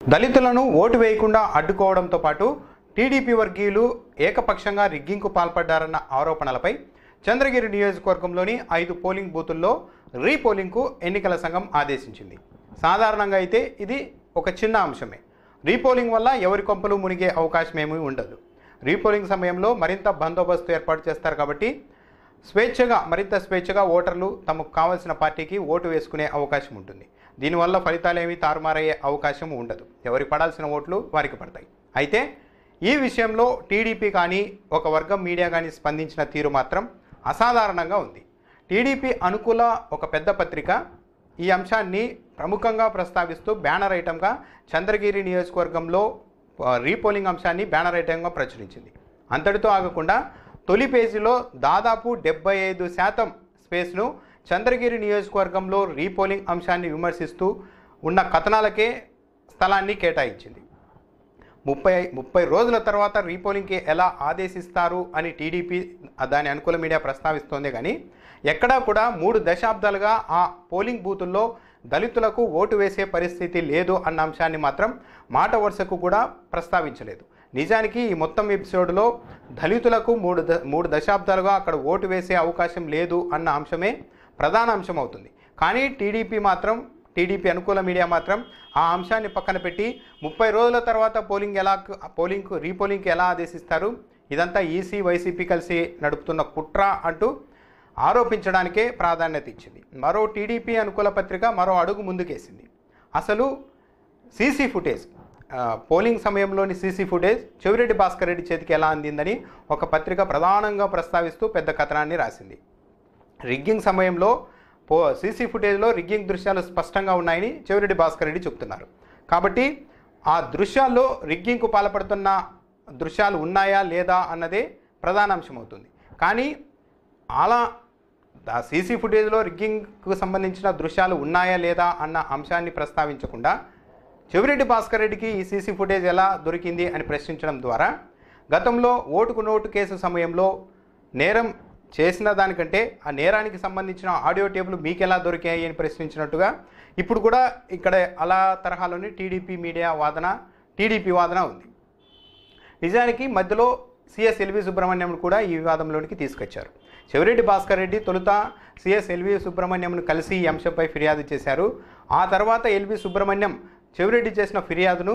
దళితులను ఓటు వేయకుండా అడ్డుకోవడంతో పాటు టీడీపీ వర్గీయులు ఏకపక్షంగా రిగ్గింగ్కు పాల్పడ్డారన్న ఆరోపణలపై చంద్రగిరి నియోజకవర్గంలోని ఐదు పోలింగ్ బూతుల్లో రీపోలింగ్కు ఎన్నికల సంఘం ఆదేశించింది సాధారణంగా అయితే ఇది ఒక చిన్న అంశమే రీపోలింగ్ వల్ల ఎవరి కొంపలు మునిగే అవకాశం ఏమీ ఉండదు రీపోలింగ్ సమయంలో మరింత బందోబస్తు ఏర్పాటు చేస్తారు కాబట్టి స్వేచ్ఛగా మరింత స్వేచ్ఛగా ఓటర్లు తమకు కావాల్సిన పార్టీకి ఓటు వేసుకునే అవకాశం ఉంటుంది దీనివల్ల ఫలితాలు ఏమీ తారుమారయ్యే అవకాశం ఉండదు ఎవరికి పడాల్సిన ఓట్లు వారికి పడతాయి అయితే ఈ విషయంలో టీడీపీ కానీ ఒక వర్గం మీడియా కానీ స్పందించిన తీరు మాత్రం అసాధారణంగా ఉంది టీడీపీ అనుకూల ఒక పెద్ద పత్రిక ఈ అంశాన్ని ప్రముఖంగా ప్రస్తావిస్తూ బ్యానర్ ఐటమ్గా చంద్రగిరి నియోజకవర్గంలో ఆ, రీపోలింగ్ అంశాన్ని బ్యానర్ ఐటమ్గా ప్రచురించింది అంతటితో ఆగకుండా తొలి పేజీలో దాదాపు డెబ్బై ఐదు శాతం స్పేస్ను చంద్రగిరి నియోజకవర్గంలో రీపోలింగ్ అంశాన్ని విమర్శిస్తూ ఉన్న కథనాలకే స్థలాన్ని కేటాయించింది ముప్పై ముప్పై రోజుల తర్వాత రీపోలింగ్కి ఎలా ఆదేశిస్తారు అని టీడీపీ దాని అనుకూల మీడియా ప్రస్తావిస్తోంది కానీ ఎక్కడా కూడా మూడు దశాబ్దాలుగా ఆ పోలింగ్ బూతుల్లో దళితులకు ఓటు వేసే పరిస్థితి లేదు అన్న అంశాన్ని మాత్రం మాట వరుసకు కూడా ప్రస్తావించలేదు నిజానికి ఈ మొత్తం ఎపిసోడ్లో దళితులకు మూడు ద మూడు దశాబ్దాలుగా అక్కడ ఓటు వేసే అవకాశం లేదు అన్న అంశమే ప్రధాన అంశం అవుతుంది కానీ టీడీపీ మాత్రం టీడీపీ అనుకూల మీడియా మాత్రం ఆ అంశాన్ని పక్కన పెట్టి ముప్పై రోజుల తర్వాత పోలింగ్ ఎలా పోలింగ్ రీపోలింగ్కి ఎలా ఆదేశిస్తారు ఇదంతా ఈసీ వైసీపీ కలిసి నడుపుతున్న కుట్ర అంటూ ఆరోపించడానికే ప్రాధాన్యత ఇచ్చింది మరో టీడీపీ అనుకూల పత్రిక మరో అడుగు ముందుకేసింది అసలు సీసీ ఫుటేజ్ ఆ, పోలింగ్ సమయంలోని సీసీ ఫుటేజ్ చెవిరెడ్డి భాస్కర్ రెడ్డి చేతికి ఎలా అందిందని ఒక పత్రిక ప్రధానంగా ప్రస్తావిస్తూ పెద్ద కథనాన్ని రాసింది రిగ్గింగ్ సమయంలో పో సీసీ ఫుటేజ్లో రిగ్గింగ్ దృశ్యాలు స్పష్టంగా ఉన్నాయని చెవిరెడ్డి భాస్కర్ రెడ్డి చెప్తున్నారు కాబట్టి ఆ దృశ్యాల్లో రిగ్గింగ్కు పాల్పడుతున్న దృశ్యాలు ఉన్నాయా లేదా అన్నదే ప్రధాన అంశం అవుతుంది కానీ అలా ఆ సీసీ ఫుటేజ్లో రిగ్గింగ్కు సంబంధించిన దృశ్యాలు ఉన్నాయా లేదా అన్న అంశాన్ని ప్రస్తావించకుండా చెవిరెడ్డి భాస్కర్ రెడ్డికి ఈ సీసీ ఫుటేజ్ ఎలా దొరికింది అని ప్రశ్నించడం ద్వారా గతంలో ఓటుకు నోటు కేసు సమయంలో నేరం చేసిన దానికంటే ఆ నేరానికి సంబంధించిన ఆడియో టేపులు మీకు ఎలా దొరికాయి అని ప్రశ్నించినట్టుగా ఇప్పుడు కూడా ఇక్కడ అలా తరహాలోని టీడీపీ మీడియా వాదన టీడీపీ వాదన ఉంది నిజానికి మధ్యలో సిఎస్ ఎల్వి సుబ్రహ్మణ్యం కూడా ఈ వివాదంలోనికి తీసుకొచ్చారు చెవిరెడ్డి భాస్కర్ రెడ్డి తొలుత సిఎస్ ఎల్వి సుబ్రహ్మణ్యంను కలిసి ఈ అంశంపై ఫిర్యాదు చేశారు ఆ తర్వాత ఎల్వి సుబ్రహ్మణ్యం చెవిరెడ్డి చేసిన ఫిర్యాదును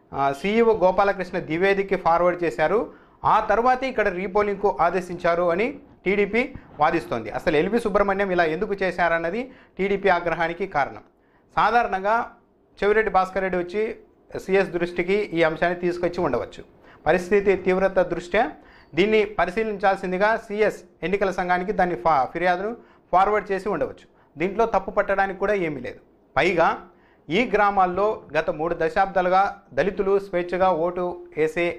సీఈఓ గోపాలకృష్ణ ద్వివేదికి ఫార్వర్డ్ చేశారు ఆ తర్వాతే ఇక్కడ రీపోలింగ్కు ఆదేశించారు అని టీడీపీ వాదిస్తోంది అసలు ఎల్వి సుబ్రహ్మణ్యం ఇలా ఎందుకు చేశారన్నది టీడీపీ ఆగ్రహానికి కారణం సాధారణంగా చెవిరెడ్డి భాస్కర్ రెడ్డి వచ్చి సిఎస్ దృష్టికి ఈ అంశాన్ని తీసుకొచ్చి ఉండవచ్చు పరిస్థితి తీవ్రత దృష్ట్యా దీన్ని పరిశీలించాల్సిందిగా సిఎస్ ఎన్నికల సంఘానికి దాన్ని ఫా ఫిర్యాదును ఫార్వర్డ్ చేసి ఉండవచ్చు దీంట్లో తప్పు పట్టడానికి కూడా ఏమీ లేదు పైగా ఈ గ్రామాల్లో గత మూడు దశాబ్దాలుగా దళితులు స్వేచ్ఛగా ఓటు వేసే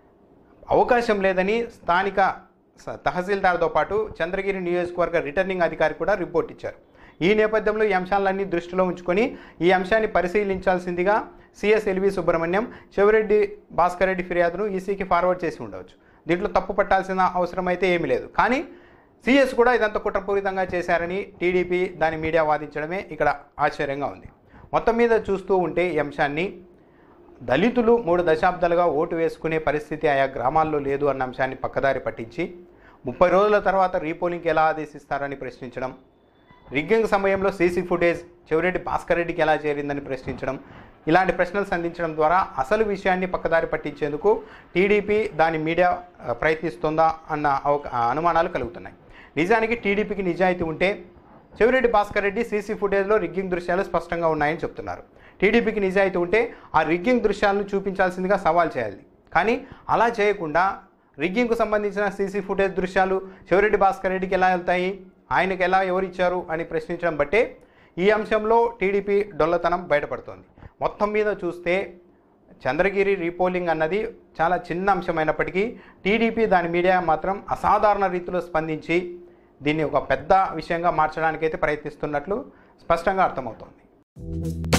అవకాశం లేదని స్థానిక స- తహసీల్దార్తో పాటు చంద్రగిరి నియోజకవర్గ రిటర్నింగ్ అధికారి కూడా రిపోర్ట్ ఇచ్చారు ఈ నేపథ్యంలో ఈ అంశాలన్నీ దృష్టిలో ఉంచుకొని ఈ అంశాన్ని పరిశీలించాల్సిందిగా సిఎస్ ఎల్వి సుబ్రహ్మణ్యం చెవిరెడ్డి భాస్కర్ రెడ్డి ఫిర్యాదును ఈసీకి ఫార్వర్డ్ చేసి ఉండవచ్చు దీంట్లో తప్పు పట్టాల్సిన అవసరం అయితే ఏమీ లేదు కానీ సిఎస్ కూడా ఇదంతా కుట్రపూరితంగా చేశారని టీడీపీ దాని మీడియా వాదించడమే ఇక్కడ ఆశ్చర్యంగా ఉంది మొత్తం మీద చూస్తూ ఉంటే ఈ అంశాన్ని దళితులు మూడు దశాబ్దాలుగా ఓటు వేసుకునే పరిస్థితి ఆయా గ్రామాల్లో లేదు అన్న అంశాన్ని పక్కదారి పట్టించి ముప్పై రోజుల తర్వాత రీపోలింగ్కి ఎలా ఆదేశిస్తారని ప్రశ్నించడం రిగ్గింగ్ సమయంలో సీసీ ఫుటేజ్ చెవిరెడ్డి భాస్కర్ రెడ్డికి ఎలా చేరిందని ప్రశ్నించడం ఇలాంటి ప్రశ్నలు సంధించడం ద్వారా అసలు విషయాన్ని పక్కదారి పట్టించేందుకు టీడీపీ దాని మీడియా ఆ, ప్రయత్నిస్తుందా అన్న అవక- ఆ, అనుమానాలు కలుగుతున్నాయి నిజానికి టీడీపీకి నిజాయితీ ఉంటే చెవిరెడ్డి భాస్కర్ రెడ్డి సీసీ ఫుటేజ్లో రిగ్గింగ్ దృశ్యాలు స్పష్టంగా ఉన్నాయని చెప్తున్నారు టీడీపీకి నిజాయితీ ఉంటే ఆ రిగ్గింగ్ దృశ్యాలను చూపించాల్సిందిగా సవాల్ చేయాలి కానీ అలా చేయకుండా రిగ్గింగ్కు సంబంధించిన సీసీ ఫుటేజ్ దృశ్యాలు చెవిరెడ్డి భాస్కర్ రెడ్డికి ఎలా వెళ్తాయి ఆయనకు ఎలా ఎవరిచ్చారు అని ప్రశ్నించడం బట్టే ఈ అంశంలో టీడీపీ డొల్లతనం బయటపడుతోంది మొత్తం మీద చూస్తే చంద్రగిరి రీపోలింగ్ అన్నది చాలా చిన్న అంశమైనప్పటికీ టీడీపీ దాని మీడియా మాత్రం అసాధారణ రీతిలో స్పందించి దీన్ని ఒక పెద్ద విషయంగా మార్చడానికైతే ప్రయత్నిస్తున్నట్లు స్పష్టంగా అర్థమవుతోంది